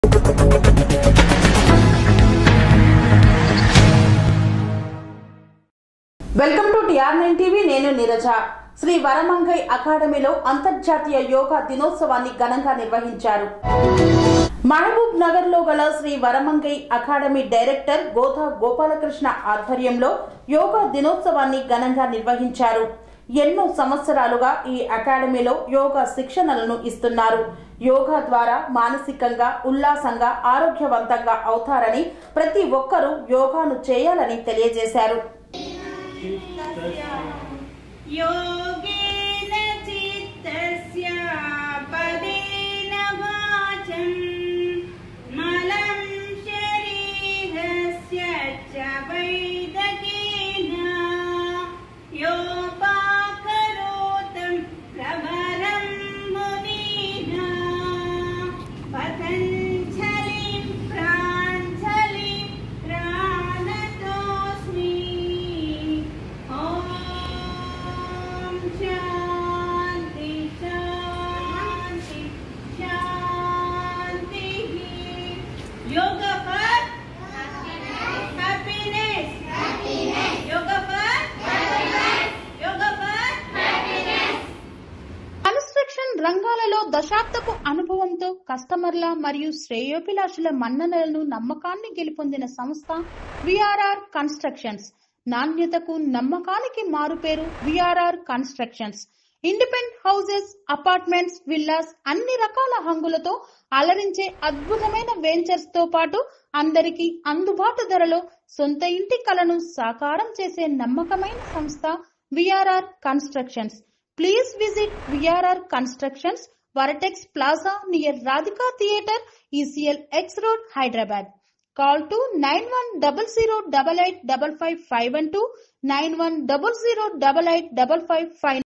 Welcome to TR nine TV నేను నీరజ శ్రీ వరమంగై అకాడమీలో అంతర్జాతీయ యోగా దినోత్సవాన్ని ఘనంగా నిర్వహించారు మహబూబ్ నగర్ లో గల శ్రీ వరమంగై అకాడమీ డైరెక్టర్ గోధా గోపాలకృష్ణ ఆధ్వర్యంలో యోగా దినోత్సవాన్ని ఘనంగా నిర్వహించారు ఎన్నో సంవత్సరాలుగా ఈ అకాడమీలో యోగా శిక్షణలను ఇస్తున్నారు యోగా ద్వారా మానసికంగా ఉల్లాసంగా ఆరోగ్యవంతంగా అవుతారని ప్రతి ఒక్కరూ యోగాను చేయాలని తెలియజేశారు योगेन चित्तस्य पदेन वाचं मलं शरीरस्य च वैदकेन योपाकरोतं प्रवरं मुनिना पतञ्जलिं प्राञ्जलिं प्राणतोऽस्मि ॐ शान्ति शान्ति शान्तिः Yoga for happiness. Yoga for Yoga for construction రంగాలలో దశాబ్దపు అనుభవంతో కస్టమర్ల మరియు శ్రేయోభిలాషుల మన్ననలను నమ్మకాన్ని గెలుపొందిన సంస్థ విఆర్ఆర్ కన్స్ట్రక్షన్స్ నాణ్యతకు నమ్మకానికి మారుపేరు VRR constructions independent houses apartments villas అన్ని రకాల హంగులతో అలరించే అద్భుతమైన వెంచర్స్ తో పాటు అందరికీ అందుబాటు ధరలో సొంత ఇంటి కలను సాకారం చేసే నమ్మకమైన సంస్థ VRR constructions Please visit VRR Constructions, Varatex Plaza near Radhika Theatre, ECL X Road, Hyderabad. Call to 9100885551 91008855